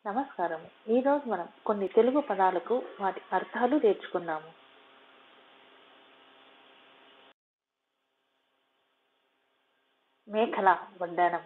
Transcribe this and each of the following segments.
నమస్కారం ఈరోజు మనం కొన్ని తెలుగు పదాలకు వాటి అర్థాలు నేర్చుకున్నాము మేఖల వడ్డానం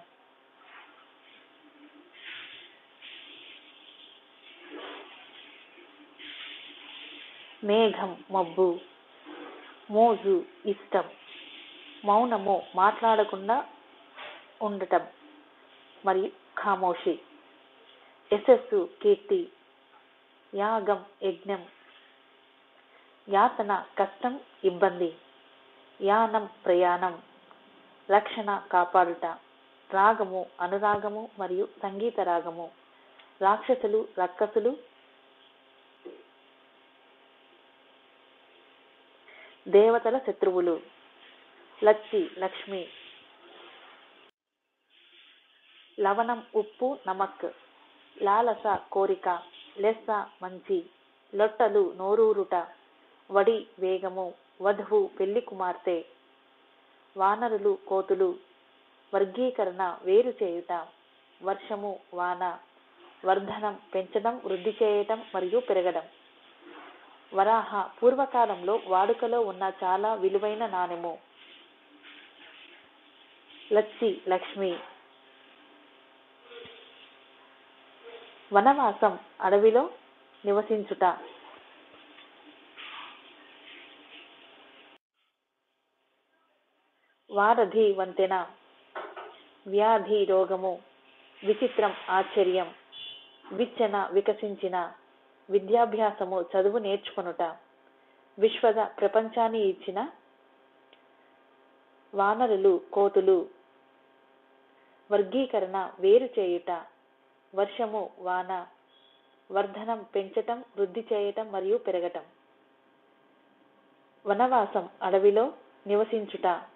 మేఘం మబ్బు మోజు ఇష్టం మౌనము మాట్లాడకుండా ఉండటం మరియు ఖామోషి యశస్సు కీర్తి యాగం యజ్ఞం యాతన కష్టం ఇబ్బంది యానం ప్రయాణం రక్షణ కాపాడుట రాగము అనురాగము మరియు సంగీత రాగము రాక్షసులు రక్కసులు దేవతల శత్రువులు లచ్చి లక్ష్మి లవణం ఉప్పు నమక్ లాలస కోరిక లెస్స మంచి లొట్టలు నోరూరుట వడి వేగము వధువు పెళ్లి కుమార్తె వానరులు కోతులు వర్గీకరణ వేరు చేయుట వర్షము వాన వర్ధనం పెంచడం వృద్ధి చేయటం మరియు పెరగడం వరాహ పూర్వకాలంలో వాడుకలో ఉన్న చాలా విలువైన నాణెము లచ్చి లక్ష్మి వనవాసం అడవిలో నివసించుట వారధి వంతెన వ్యాధి రోగము విచిత్రం ఆశ్చర్యం విచ్చన వికసించిన విద్యాభ్యాసము చదువు నేర్చుకొనుట విశ్వద ప్రపంచాన్ని ఇచ్చిన వానరులు కోతులు వర్గీకరణ వేరు చేయుట వర్షము వాన వర్ధనం పెంచటం వృద్ధి చేయటం మరియు పెరగటం వనవాసం అడవిలో నివసించుట